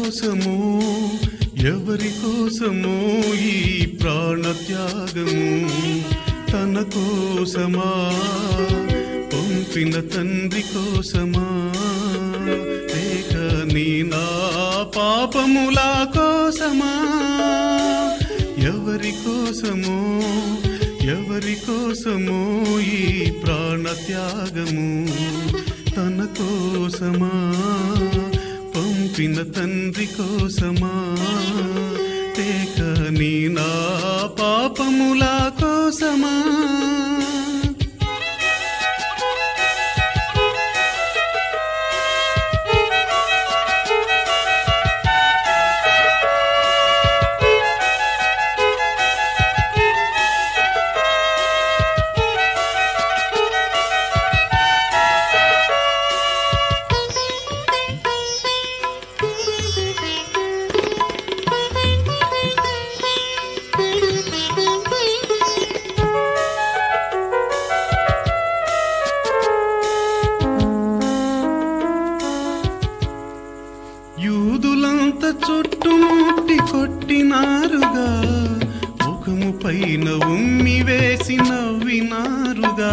కోసమో ఎవరి కోసమో ఈ ప్రాణ త్యాగము తన కోసమా పంపిన తండ్రి కోసమా లేక నీ నా పాపముల కోసమా ఎవరి కోసమో ఎవరి కోసమో ఈ ప్రాణ త్యాగము తన కోసమా పంపిన తండ్రి కోసమా లేక నీ నా పాపముల కోసమా యూదులంత చుట్టుముట్టి కొట్టినారుగా ముఖము పైన ఉమ్మి వేసి నవ్వినారుగా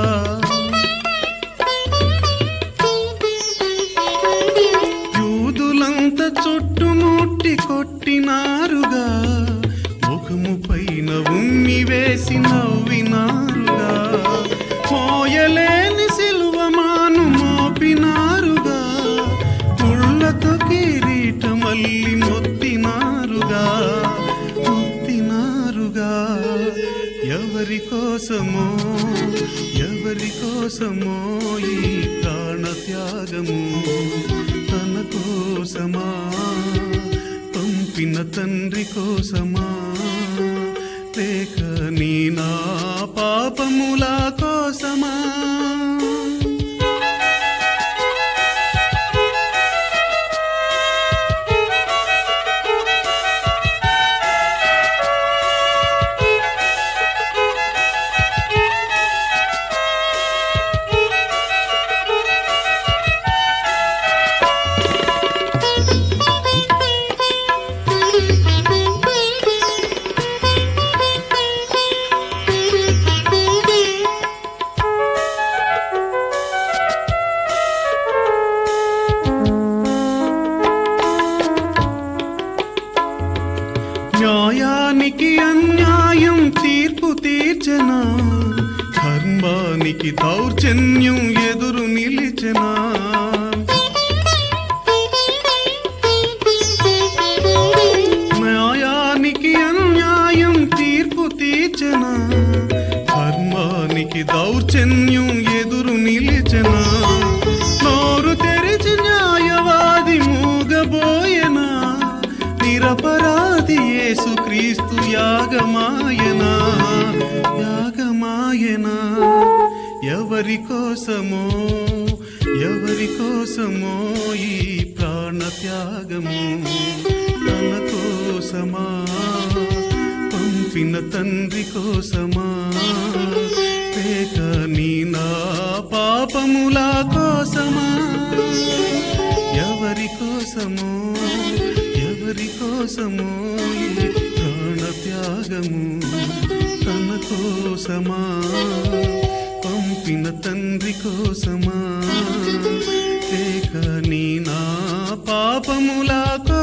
యూదులంత చుట్టుముట్టి కొట్టినారుగా ముఖము పైన ఉమ్మి వేసి నవ్వినారుగా మోయలేని సిలువమాను మోపినారుగా ముళ్ళతో కిరీటమల్లి మొత్తినారుగా మొత్తినారుగా ఎవరి కోసమో ఎవరి కోసమో ఈ ప్రాణ త్యాగము తన కోసమా పంపిన తండ్రి కోసమా లేక నీ నా పాపముల కోసమా న్యాయానికి అన్యాయం తీర్పు తీర్చనా ధర్మానికి దౌర్జన్యం ఎదురు నిలిచెనా న్యాయానికి అన్యాయం తీర్పు తీర్చనా ధర్మానికి దౌర్జన్యం ఎదురు నిలిచెనా నోరు తెరిచి న్యాయవాది మూగబోయనా నిరపరాధి యేసు క్రీస్తు యాగమాయనా యాగమాయనా ఎవరి కోసమో ఎవరి కోసమో ఈ ప్రాణ త్యాగము తన కోసమా పంపిన తండ్రి కోసమా లేక నీ నా పాపముల కోసమా ఎవరి కోసమో ఎవరి కోసమో ఈ ప్రాణ త్యాగము తన కోసమా పంపిన తండ్రి కోసమా లేక నీ నా పాపముల